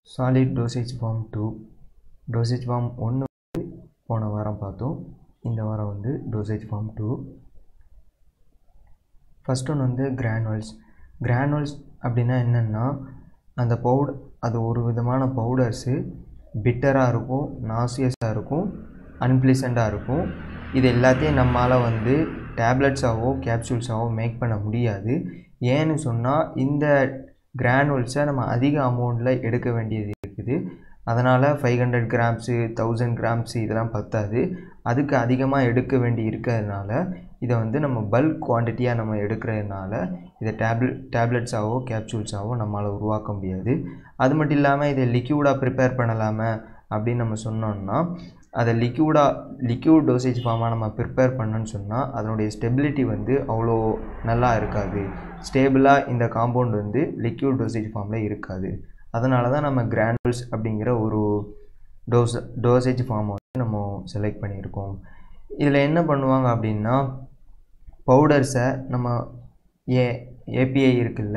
solid dosage form two dosage form ஒன்று வந்து போன வாரம் பார்த்தோம் இந்த வாரம் வந்து டோசேஜ் ஃபார்ம் டூ ஃபஸ்ட் ஒன்று வந்து கிரானுவல்ஸ் கிரானுவல்ஸ் அப்படின்னா என்னென்னா அந்த பவுடர் அது ஒரு விதமான பவுடர்ஸு பிட்டராக இருக்கும் நாசியஸாக இருக்கும் அன்பிளிசண்ட்டாக இருக்கும் இது எல்லாத்தையும் நம்மளால் வந்து டேப்லெட்ஸாகவோ கேப்சூல்ஸாகவோ மேக் பண்ண முடியாது ஏன்னு சொன்னால் இந்த கிரானுவல்ஸை நம்ம அதிக அமௌண்ட்டில் எடுக்க வேண்டியது இருக்குது அதனால் five hundred grams thousand grams இதெல்லாம் பத்தாது அதுக்கு அதிகமாக எடுக்க வேண்டி இருக்கிறதுனால இதை வந்து நம்ம பல்க் குவான்டிட்டியாக நம்ம எடுக்கிறதுனால இதை டேப்லெட் டேப்லெட்ஸாகவோ கேப்சூல்ஸாகவோ நம்மளால் உருவாக்க முடியாது அது மட்டும் இல்லாமல் இதை லிக்யூடாக ப்ரிப்பேர் பண்ணலாமே அப்படின்னு நம்ம சொன்னோம்னா அதை லிக்யூடாக லிக்யூட் டோசேஜ் ஃபார்மாக நம்ம ப்ரிப்பேர் பண்ணோன்னு சொன்னால் அதனுடைய ஸ்டெபிலிட்டி வந்து அவ்வளோ நல்லா இருக்காது ஸ்டேபிளாக இந்த காம்பவுண்ட் வந்து லிக்யூட் டோசேஜ் ஃபார்மில் இருக்காது அதனால தான் நம்ம கிரானுவல்ஸ் அப்படிங்கிற ஒரு டோஸ் டோசேஜ் ஃபார்மை வந்து நம்ம செலக்ட் பண்ணியிருக்கோம் இதில் என்ன பண்ணுவாங்க அப்படின்னா பவுடர்ஸை நம்ம ஏ ஏபிஐ இருக்குல்ல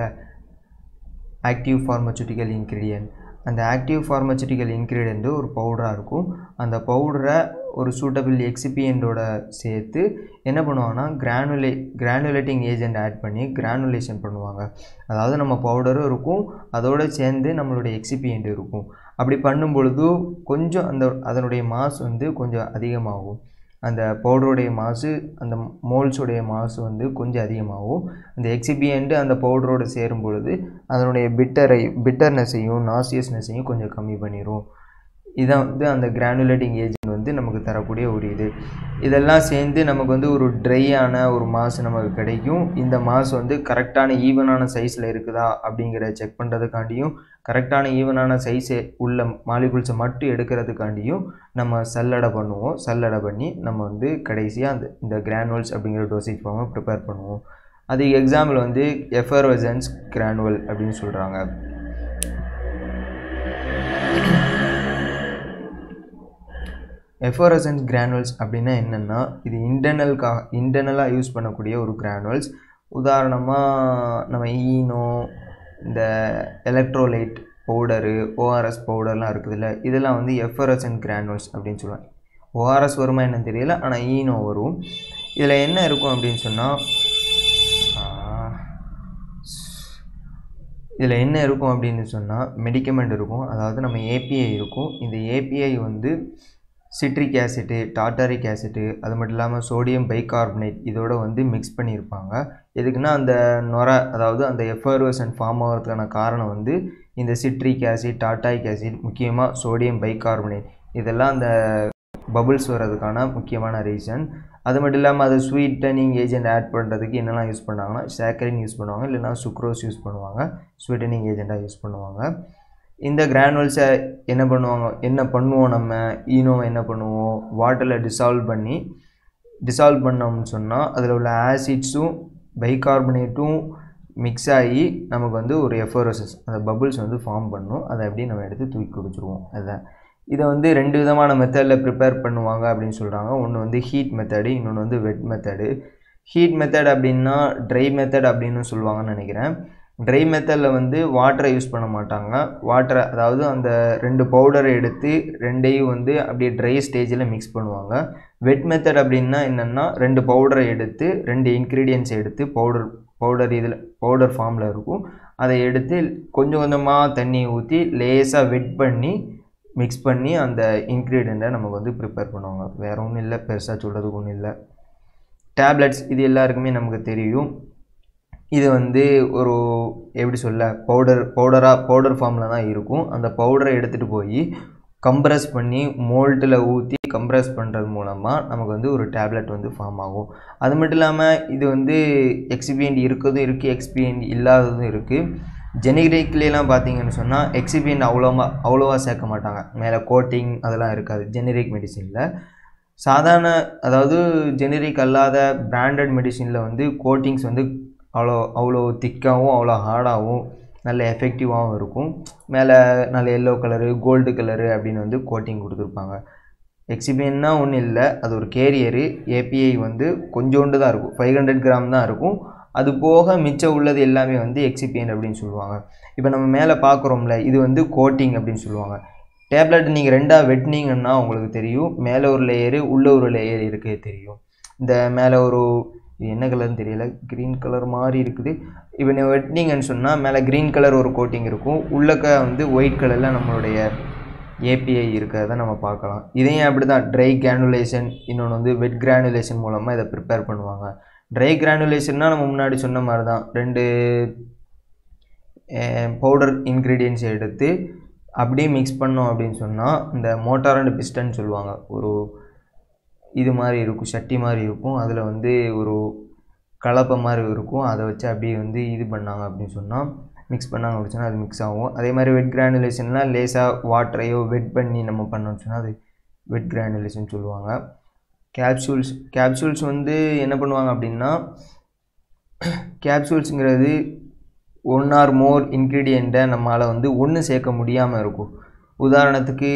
ஆக்டிவ் ஃபார்மசூட்டிக்கல் இன்க்ரீடியன்ட் அந்த ஆக்டிவ் ஃபார்மசூட்டிக்கல் இன்க்ரீடியண்ட்டு ஒரு பவுடராக இருக்கும் அந்த பவுடரை ஒரு சூட்டபிள் எக்ஸிபியண்ட்டோட சேர்த்து என்ன பண்ணுவாங்கன்னா கிரானுலே கிரானுலேட்டிங் ஏஜென்ட் ஆட் பண்ணி கிரானுலேஷன் பண்ணுவாங்க அதாவது நம்ம பவுடரும் இருக்கும் அதோடு சேர்ந்து நம்மளுடைய எக்ஸிபியண்ட் இருக்கும் அப்படி பண்ணும் பொழுது கொஞ்சம் அந்த அதனுடைய மாஸ் வந்து கொஞ்சம் அதிகமாகும் அந்த பவுடருடைய மாசு அந்த மோல்ஸுடைய மாசு வந்து கொஞ்சம் அதிகமாகும் அந்த எக்ஸிபியண்ட்டு அந்த பவுடரோடு சேரும் பொழுது அதனுடைய பிட்டரை பிட்டர்னஸையும் நாசியஸ்னஸையும் கொஞ்சம் கம்மி பண்ணிடும் இதான் வந்து அந்த கிரானுலேட்டிங் ஏஜென்ட் வந்து நமக்கு தரக்கூடிய ஒரு இது இதெல்லாம் சேர்ந்து நமக்கு வந்து ஒரு ட்ரையான ஒரு மாசு நமக்கு கிடைக்கும் இந்த மாசு வந்து கரெக்டான ஈவனான சைஸில் இருக்குதா அப்படிங்கிற செக் பண்ணுறதுக்காண்டியும் கரெக்டான ஈவனான சைஸு உள்ள மாலிகுல்ஸை மட்டும் எடுக்கிறதுக்காண்டியும் நம்ம சல்லடை பண்ணுவோம் சல்லடை பண்ணி நம்ம வந்து கடைசியாக அந்த இந்த கிரானுவல்ஸ் அப்படிங்கிற டோசேஜ் ஃபார்மை ப்ரிப்பேர் பண்ணுவோம் அதுக்கு எக்ஸாம்பிள் வந்து எஃபர்வசன்ஸ் கிரானுவல் அப்படின்னு சொல்கிறாங்க எஃபோரசன்ஸ் கிரானுவல்ஸ் அப்படின்னா என்னென்னா இது இன்டர்னல்காக இன்டர்னலாக யூஸ் பண்ணக்கூடிய ஒரு கிரானுவல்ஸ் உதாரணமாக நம்ம ஈனோ இந்த எலக்ட்ரோலைட் பவுடரு ஓஆர்எஸ் பவுடர்லாம் இருக்குதுல்ல இதெல்லாம் வந்து எஃபரசன் கிரானுவல்ஸ் அப்படின்னு சொல்லுவாங்க ஓஆர்எஸ் வருமா என்னன்னு தெரியல ஆனால் ஈனோ வரும் இதில் என்ன இருக்கும் அப்படின்னு சொன்னால் இதில் என்ன இருக்கும் அப்படின்னு சொன்னால் மெடிக்கமெண்ட் இருக்கும் அதாவது நம்ம ஏபிஐ இருக்கும் இந்த ஏபிஐ வந்து சிட்ரிக் ஆசிட்டு டாட்டாரிக் ஆசிட்டு அது மட்டும் இல்லாமல் சோடியம் பைகார்பனேட் இதோட வந்து மிக்ஸ் பண்ணியிருப்பாங்க எதுக்குன்னா அந்த நொர அதாவது அந்த எஃபர்வசன் ஃபார்ம் ஆகிறதுக்கான காரணம் வந்து இந்த சிட்ரிக் ஆசிட் டாட்டாரிக் ஆசிட் முக்கியமாக சோடியம் பைகார்பனேட் இதெல்லாம் அந்த பபுள்ஸ் வர்றதுக்கான முக்கியமான ரீசன் அது மட்டும் இல்லாமல் அது ஸ்வீட்டனிங் ஏஜென்ட் ஆட் பண்ணுறதுக்கு என்னெல்லாம் யூஸ் பண்ணாங்கன்னா சேக்கரின் யூஸ் பண்ணுவாங்க இல்லைனா சுக்ரோஸ் யூஸ் பண்ணுவாங்க ஸ்வீட்டனிங் ஏஜெண்ட்டாக யூஸ் பண்ணுவாங்க இந்த கிரானுவல்ஸை என்ன பண்ணுவாங்க என்ன பண்ணுவோம் நம்ம ஈனோ என்ன பண்ணுவோம் வாட்டரில் டிசால்வ் பண்ணி டிசால்வ் பண்ணோம்னு சொன்னால் அதில் உள்ள ஆசிட்ஸும் பைகார்பனேட்டும் மிக்ஸ் ஆகி நமக்கு வந்து ஒரு எஃபோரசஸ் அந்த பபுள்ஸ் வந்து ஃபார்ம் பண்ணும் அதை அப்படியே நம்ம எடுத்து தூக்கி கொடுத்துருவோம் அதுதான் இதை வந்து ரெண்டு விதமான மெத்தடில் ப்ரிப்பேர் பண்ணுவாங்க அப்படின்னு சொல்கிறாங்க ஒன்று வந்து ஹீட் மெத்தடு இன்னொன்று வந்து வெட் மெத்தடு ஹீட் மெத்தட் அப்படின்னா ட்ரை மெத்தட் அப்படின்னு சொல்லுவாங்கன்னு நினைக்கிறேன் ட்ரை மெத்தடில் வந்து வாட்டரை யூஸ் பண்ண மாட்டாங்க வாட்டரை அதாவது அந்த ரெண்டு பவுடரை எடுத்து ரெண்டையும் வந்து அப்படியே ட்ரை ஸ்டேஜில் மிக்ஸ் பண்ணுவாங்க வெட் மெத்தட் அப்படின்னா என்னென்னா ரெண்டு பவுடரை எடுத்து ரெண்டு இன்க்ரீடியன்ஸ் எடுத்து பவுடர் பவுடர் இதில் பவுடர் ஃபார்மில் இருக்கும் அதை எடுத்து கொஞ்சம் கொஞ்சமாக தண்ணி ஊற்றி லேஸாக வெட் பண்ணி மிக்ஸ் பண்ணி அந்த இன்க்ரீடியண்ட்டை நமக்கு வந்து ப்ரிப்பேர் பண்ணுவாங்க வேறு ஒன்றும் இல்லை பெருசாக சொல்கிறதுக்கு ஒன்றும் இல்லை டேப்லெட்ஸ் இது எல்லாருக்குமே நமக்கு தெரியும் இது வந்து ஒரு எப்படி சொல்ல பவுடர் பவுடராக பவுடர் ஃபார்மில் தான் இருக்கும் அந்த பவுடரை எடுத்துகிட்டு போய் கம்ப்ரஸ் பண்ணி மோல்ட்டில் ஊற்றி கம்ப்ரஸ் பண்ணுறது மூலமாக நமக்கு வந்து ஒரு டேப்லெட் வந்து ஃபார்ம் ஆகும் அது மட்டும் இல்லாமல் இது வந்து எக்ஸிபியண்ட் இருக்கிறதும் இருக்குது எக்ஸ்பியண்ட் இல்லாததும் இருக்குது ஜெனரிக்லாம் பார்த்தீங்கன்னு சொன்னால் எக்ஸிபியண்ட் அவ்வளோவா அவ்வளோவா சேர்க்க மாட்டாங்க மேலே கோட்டிங் அதெல்லாம் இருக்காது ஜெனரிக் மெடிசினில் சாதாரண அதாவது ஜெனரிக் அல்லாத பிராண்டட் மெடிசினில் வந்து கோட்டிங்ஸ் வந்து அவ்வளோ அவ்வளோ திக்காகவும் அவ்வளோ ஹார்டாகவும் நல்ல எஃபெக்டிவாகவும் இருக்கும் மேலே நல்ல எல்லோ கலரு கோல்டு கலரு அப்படின்னு வந்து கோட்டிங் கொடுத்துருப்பாங்க எக்ஸிபியன்னா ஒன்றும் இல்லை அது ஒரு கேரியரு ஏபிஐ வந்து கொஞ்சோண்டு தான் இருக்கும் ஃபைவ் ஹண்ட்ரட் கிராம் தான் இருக்கும் அது போக மிச்சம் உள்ளது எல்லாமே வந்து எக்ஸிபியன்ட் அப்படின்னு சொல்லுவாங்க இப்போ நம்ம மேலே பார்க்குறோம்ல இது வந்து கோட்டிங் அப்படின்னு சொல்லுவாங்க டேப்லெட் நீங்கள் ரெண்டாக வெட்டினீங்கன்னா உங்களுக்கு தெரியும் மேலே ஒரு லேயரு உள்ளே ஒரு லேயர் இருக்கே தெரியும் இந்த மேலே ஒரு இது என்ன கலர்னு தெரியல க்ரீன் கலர் மாதிரி இருக்குது இப்போ நீங்கள் வெட்டினீங்கன்னு சொன்னால் மேலே க்ரீன் கலர் ஒரு கோட்டிங் இருக்கும் உள்ளக்க வந்து ஒயிட் கலரில் நம்மளுடைய ஏபிஐ இருக்கிறத நம்ம பார்க்கலாம் இதையும் அப்படி தான் ட்ரை கிரானுலேஷன் இன்னொன்று வந்து வெட் கிரானுலேஷன் மூலமாக இதை ப்ரிப்பேர் பண்ணுவாங்க ட்ரை கிரானுலேஷன்னா நம்ம முன்னாடி சொன்ன மாதிரி தான் ரெண்டு பவுடர் இன்க்ரீடியன்ஸ் எடுத்து அப்படியே மிக்ஸ் பண்ணோம் அப்படின்னு சொன்னால் இந்த மோட்டார் அண்ட் பிஸ்டன் சொல்லுவாங்க ஒரு இது மாதிரி இருக்கும் சட்டி மாதிரி இருக்கும் அதில் வந்து ஒரு கலப்பை மாதிரி இருக்கும் அதை வச்சு அப்படியே வந்து இது பண்ணாங்க அப்படின்னு சொன்னால் மிக்ஸ் பண்ணாங்க அப்படின்னு சொன்னால் அது மிக்ஸ் ஆகும் அதே மாதிரி வெட் கிரானுலேஷன்லாம் லேசாக வாட்டரையோ வெட் பண்ணி நம்ம பண்ணோம்னு சொன்னால் அது வெட் கிரானுலேஷன் சொல்லுவாங்க கேப்சூல்ஸ் கேப்சூல்ஸ் வந்து என்ன பண்ணுவாங்க அப்படின்னா கேப்சூல்ஸுங்கிறது ஒன் ஆர் மோர் இன்க்ரீடியண்ட்டை நம்மளால் வந்து ஒன்று சேர்க்க முடியாமல் இருக்கும் உதாரணத்துக்கு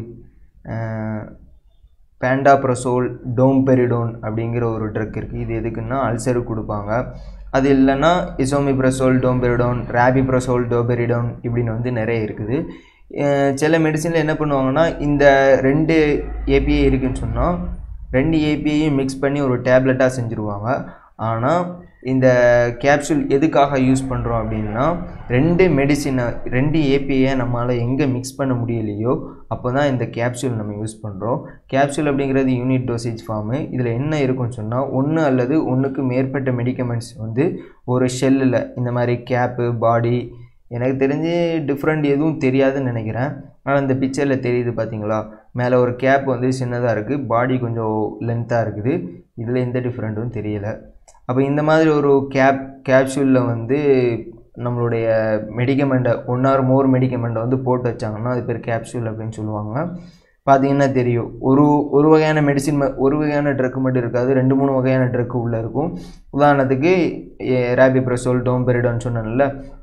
பேண்டாப்ரசோல் டோம்பெரிடோன் அப்படிங்கிற ஒரு ட்ரக் இருக்குது இது எதுக்குன்னா அல்சருக்கு கொடுப்பாங்க அது இல்லைன்னா இசோமிப்ரசோல் டோம்பெரிடோன் ரேபிப்ரசோல் டோபெரிடோன் இப்படின்னு வந்து நிறைய இருக்குது அஹ் சில மெடிசனில் என்ன பண்ணுவாங்கன்னா இந்த ரெண்டு ஏபிஐ இருக்குன்னு சொன்னால் ரெண்டு ஏபிஐயும் மிக்ஸ் பண்ணி ஒரு டேப்லெட்டாக செஞ்சுருவாங்க ஆனால் இந்த கேப்சூல் எதுக்காக யூஸ் பண்ணுறோம் அப்படின்னா ரெண்டு மெடிசினை ரெண்டு ஏபிஐயை நம்மளால் எங்கே மிக்ஸ் பண்ண முடியலையோ அப்போ தான் இந்த கேப்சூல் நம்ம யூஸ் பண்ணுறோம் கேப்சூல் அப்படிங்கிறது யூனிட் டோசேஜ் ஃபார்மு இதில் என்ன இருக்குன்னு சொன்னால் ஒன்று அல்லது ஒன்றுக்கு மேற்பட்ட மெடிக்கமெண்ட்ஸ் வந்து ஒரு ஷெல்லில் இந்த மாதிரி கேப்பு பாடி எனக்கு தெரிஞ்சு டிஃப்ரெண்ட் எதுவும் தெரியாதுன்னு நினைக்கிறேன் ஆனால் இந்த பிக்சரில் தெரியுது பார்த்தீங்களா மேலே ஒரு கேப் வந்து சின்னதாக இருக்குது பாடி கொஞ்சம் லென்த்தாக இருக்குது இதில் எந்த டிஃப்ரெண்ட்டும் தெரியலை அப்போ இந்த மாதிரி ஒரு கேப் கேப்சூலில் வந்து நம்மளுடைய மெடிக்கமெண்ட்டை ஒன் ஆர் மோர் மெடிக்கமெண்ட்டை வந்து போட்டு வச்சாங்கன்னா அது பேர் கேப்சூல் அப்படின்னு சொல்லுவாங்க பார்த்தீங்கன்னா தெரியும் ஒரு ஒரு வகையான மெடிசின் ஒரு வகையான ட்ரக் மட்டும் இருக்காது ரெண்டு மூணு வகையான ட்ரக் உள்ளே இருக்கும் உதாரணத்துக்கு ரேபிப்ரசோல் டோம்பெரிடோன்னு சொன்னேன்ல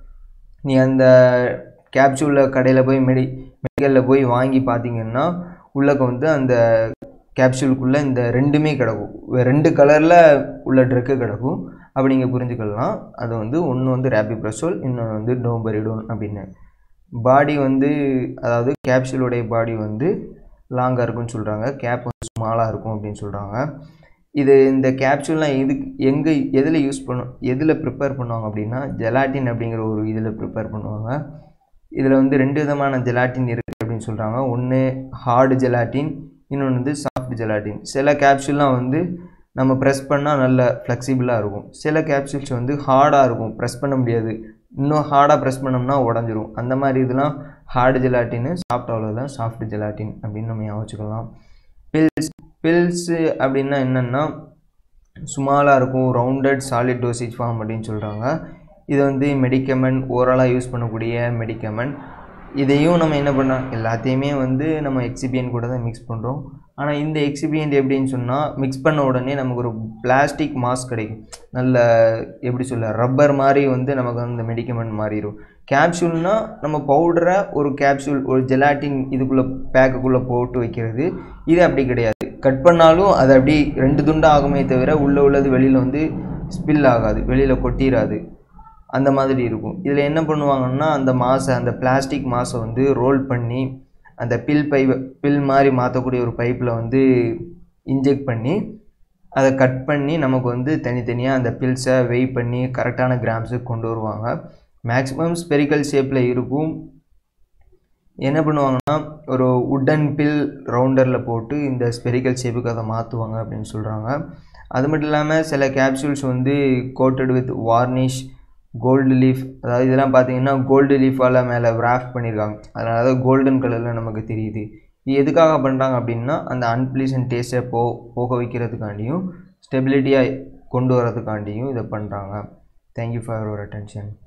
நீ அந்த கேப்சூலில் கடையில் போய் மெடி மெடிக்கலில் போய் வாங்கி பார்த்தீங்கன்னா உள்ளக்க வந்து அந்த கேப்சூலுக்குள்ளே இந்த ரெண்டுமே கிடக்கும் ரெண்டு கலரில் உள்ள ட்ரக்கு கிடக்கும் அப்படி நீங்கள் புரிஞ்சுக்கலாம் அது வந்து ஒன்று வந்து ரேபிப்ரசோல் இன்னொன்று வந்து டோம்பரிடோன் அப்படின்னு பாடி வந்து அதாவது கேப்சூலுடைய பாடி வந்து லாங்காக இருக்குன்னு சொல்கிறாங்க கேப் வந்து ஸ்மாலாக இருக்கும் அப்படின்னு சொல்கிறாங்க இது இந்த கேப்சூல்லாம் எதுக்கு எங்கே எதில் யூஸ் பண்ணும் எதில் ப்ரிப்பேர் பண்ணுவாங்க அப்படின்னா ஜெலாட்டின் அப்படிங்கிற ஒரு இதில் ப்ரிப்பேர் பண்ணுவாங்க இதில் வந்து ரெண்டு விதமான ஜெலாட்டின் இருக்குது அப்படின்னு சொல்கிறாங்க ஒன்று ஹார்டு ஜெலாட்டின் இன்னொன்று வந்து சாஃப்ட் ஜெலாட்டின் சில கேப்சூல்லாம் வந்து நம்ம ப்ரெஸ் பண்ணால் நல்ல ஃப்ளெக்சிபிளாக இருக்கும் சில கேப்சூல்ஸ் வந்து ஹார்டாக இருக்கும் ப்ரெஸ் பண்ண முடியாது இன்னும் ஹார்டாக ப்ரெஸ் பண்ணோம்னா உடஞ்சிரும் அந்த மாதிரி இதெல்லாம் ஹார்டு ஜெலாட்டின்னு சாஃப்ட் அவ்வளோதான் சாஃப்ட் ஜெலாட்டின் அப்படின்னு நம்ம ஞாபகம் வச்சுக்கலாம் பில்ஸ் பில்ஸு அப்படின்னா என்னென்னா சுமாலாக இருக்கும் ரவுண்டட் சாலிட் டோசேஜ் ஃபார்ம் அப்படின்னு சொல்கிறாங்க இது வந்து மெடிக்கமெண்ட் ஓரலாக யூஸ் பண்ணக்கூடிய மெடிக்கமெண்ட் இதையும் நம்ம என்ன பண்ணோம் எல்லாத்தையுமே வந்து நம்ம எக்ஸிபியன் கூட தான் மிக்ஸ் பண்ணுறோம் ஆனால் இந்த எக்ஸிபியன்ட் எப்படின்னு சொன்னால் மிக்ஸ் பண்ண உடனே நமக்கு ஒரு பிளாஸ்டிக் மாஸ்க் கிடைக்கும் நல்ல எப்படி சொல்ல ரப்பர் மாதிரி வந்து நமக்கு வந்து இந்த மெடிக்கமெண்ட் மாறிடும் கேப்சூல்னால் நம்ம பவுடரை ஒரு கேப்சூல் ஒரு ஜெலாட்டின் இதுக்குள்ளே பேக்குக்குள்ளே போட்டு வைக்கிறது இது அப்படி கிடையாது கட் பண்ணாலும் அது அப்படி ரெண்டு துண்டு ஆகுமே தவிர உள்ளே உள்ளது வெளியில் வந்து ஸ்பில் ஆகாது வெளியில் கொட்டிடாது அந்த மாதிரி இருக்கும் இதில் என்ன பண்ணுவாங்கன்னா அந்த மாசை அந்த பிளாஸ்டிக் மாசை வந்து ரோல் பண்ணி அந்த பில் பை பில் மாதிரி மாற்றக்கூடிய ஒரு பைப்பில் வந்து இன்ஜெக்ட் பண்ணி அதை கட் பண்ணி நமக்கு வந்து தனித்தனியாக அந்த பில்ஸை வெயிட் பண்ணி கரெக்டான கிராம்ஸுக்கு கொண்டு வருவாங்க மேக்ஸிமம் ஸ்பெரிக்கல் ஷேப்பில் இருக்கும் என்ன பண்ணுவாங்கன்னா ஒரு உட்டன் பில் ரவுண்டரில் போட்டு இந்த ஸ்பெரிக்கல் ஷேப்புக்கு அதை மாற்றுவாங்க அப்படின்னு சொல்கிறாங்க அது மட்டும் இல்லாமல் சில கேப்சூல்ஸ் வந்து coated with varnish gold leaf அதாவது இதெல்லாம் பார்த்தீங்கன்னா கோல்டு லீஃபால் மேலே wrap பண்ணியிருக்காங்க அதனால தான் கோல்டன் கலரில் நமக்கு தெரியுது இது எதுக்காக பண்ணுறாங்க அப்படின்னா அந்த அன்பிளீசன்ட் டேஸ்ட்டை போ போக வைக்கிறதுக்காண்டியும் ஸ்டெபிலிட்டியாக கொண்டு வரதுக்காண்டியும் இதை பண்ணுறாங்க தேங்க்யூ ஃபார் யுவர் அட்டென்ஷன்